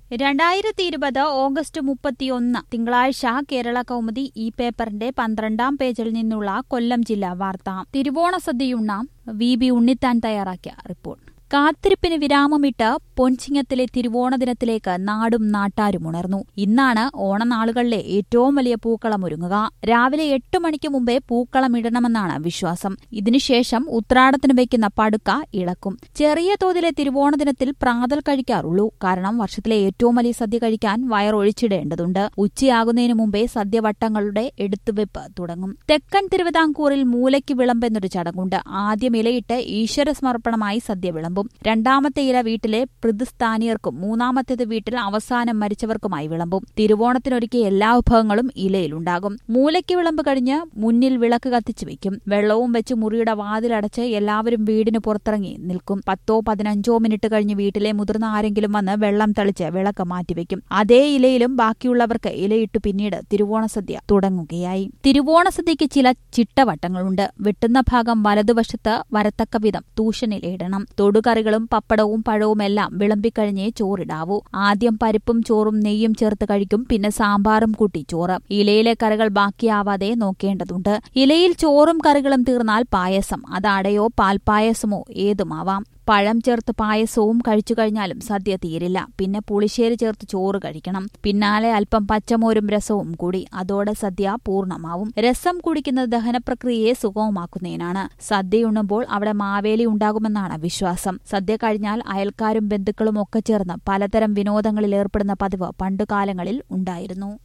രണ്ടായിരത്തി ഇരുപത് ഓഗസ്റ്റ് മുപ്പത്തിയൊന്ന് തിങ്കളാഴ്ച കേരള കൗമുദി ഈ പേപ്പറിന്റെ പന്ത്രണ്ടാം പേജിൽ നിന്നുള്ള കൊല്ലം ജില്ലാ വാർത്ത തിരുവോണ സദ്യയുണ്ണാം വി ബി ഉണ്ണിത്താൻ തയ്യാറാക്കിയ റിപ്പോർട്ട് കാത്തിരിപ്പിന് വിരാമമിട്ട് പൊൻചിങ്ങത്തിലെ തിരുവോണ ദിനത്തിലേക്ക് നാടും നാട്ടാരും ഉണർന്നു ഇന്നാണ് ഓണനാളുകളിലെ ഏറ്റവും വലിയ പൂക്കളം ഒരുങ്ങുക രാവിലെ എട്ട് മണിക്ക് മുമ്പേ പൂക്കളം ഇടണമെന്നാണ് വിശ്വാസം ഇതിനുശേഷം ഉത്രാടത്തിന് വയ്ക്കുന്ന പടുക്ക ഇളക്കും ചെറിയ തോതിലെ തിരുവോണ ദിനത്തിൽ പ്രാതൽ കഴിക്കാറുള്ളൂ കാരണം വർഷത്തിലെ ഏറ്റവും വലിയ സദ്യ കഴിക്കാൻ വയറൊഴിച്ചിടേണ്ടതുണ്ട് ഉച്ചയാകുന്നതിന് മുമ്പേ സദ്യവട്ടങ്ങളുടെ എടുത്തുവെപ്പ് തുടങ്ങും തെക്കൻ തിരുവിതാംകൂറിൽ മൂലയ്ക്ക് വിളമ്പെന്നൊരു ചടങ്ങുണ്ട് ആദ്യം ഇലയിട്ട് ഈശ്വര സമർപ്പണമായി സദ്യ വിളമ്പും രണ്ടാമത്തെ ഇല വീട്ടിലെ പ്രതിസ്ഥാനീയർക്കും മൂന്നാമത്തേത് വീട്ടിൽ അവസാനം മരിച്ചവർക്കുമായി വിളമ്പും തിരുവോണത്തിനൊരുക്കിയ എല്ലാ വിഭവങ്ങളും ഇലയിലുണ്ടാകും മൂലയ്ക്ക് വിളമ്പ് കഴിഞ്ഞ് മുന്നിൽ വിളക്ക് കത്തിച്ചു വെക്കും വെള്ളവും വെച്ച് മുറിയുടെ വാതിലടച്ച് എല്ലാവരും വീടിന് പുറത്തിറങ്ങി നിൽക്കും പത്തോ പതിനഞ്ചോ മിനിറ്റ് കഴിഞ്ഞ് വീട്ടിലെ മുതിർന്ന ആരെങ്കിലും വന്ന് വെള്ളം തളിച്ച് വിളക്ക് മാറ്റിവെക്കും അതേ ഇലയിലും ബാക്കിയുള്ളവർക്ക് ഇലയിട്ട് പിന്നീട് തിരുവോണസദ്യ തുടങ്ങുകയായി തിരുവോണസദ്യയ്ക്ക് ചില ചിട്ടവട്ടങ്ങളുണ്ട് വെട്ടുന്ന ഭാഗം വലതുവശത്ത് വരത്തക്ക വിധം തൂഷനിൽ ഇടണം തൊടുകറികളും പപ്പടവും പഴവും എല്ലാം വിളമ്പിക്കഴിഞ്ഞേ ചോറിടാവൂ ആദ്യം പരിപ്പും ചോറും നെയ്യും ചേർത്ത് കഴിക്കും പിന്നെ സാമ്പാറും കൂട്ടി ചോറ് ഇലയിലെ കറികൾ ബാക്കിയാവാതെ നോക്കേണ്ടതുണ്ട് ഇലയിൽ ചോറും കറികളും തീർന്നാൽ പായസം അത് അടയോ പാൽപ്പായസമോ ഏതുമാവാം പഴം ചേർത്ത് പായസവും കഴിച്ചു കഴിഞ്ഞാലും സദ്യ തീരില്ല പിന്നെ പുളിശ്ശേരി ചേർത്ത് ചോറ് കഴിക്കണം പിന്നാലെ അല്പം പച്ചമോരും രസവും കൂടി അതോടെ സദ്യ പൂർണ്ണമാവും രസം കുടിക്കുന്നത് ദഹനപ്രക്രിയയെ സുഗമമാക്കുന്നതിനാണ് സദ്യയുണ്ണുമ്പോൾ അവിടെ മാവേലി ഉണ്ടാകുമെന്നാണ് വിശ്വാസം സദ്യ കഴിഞ്ഞാൽ അയൽക്കാരും ബന്ധുക്കളും ഒക്കെ ചേർന്ന് പലതരം വിനോദങ്ങളിൽ ഏർപ്പെടുന്ന പതിവ് പണ്ടുകാലങ്ങളിൽ ഉണ്ടായിരുന്നു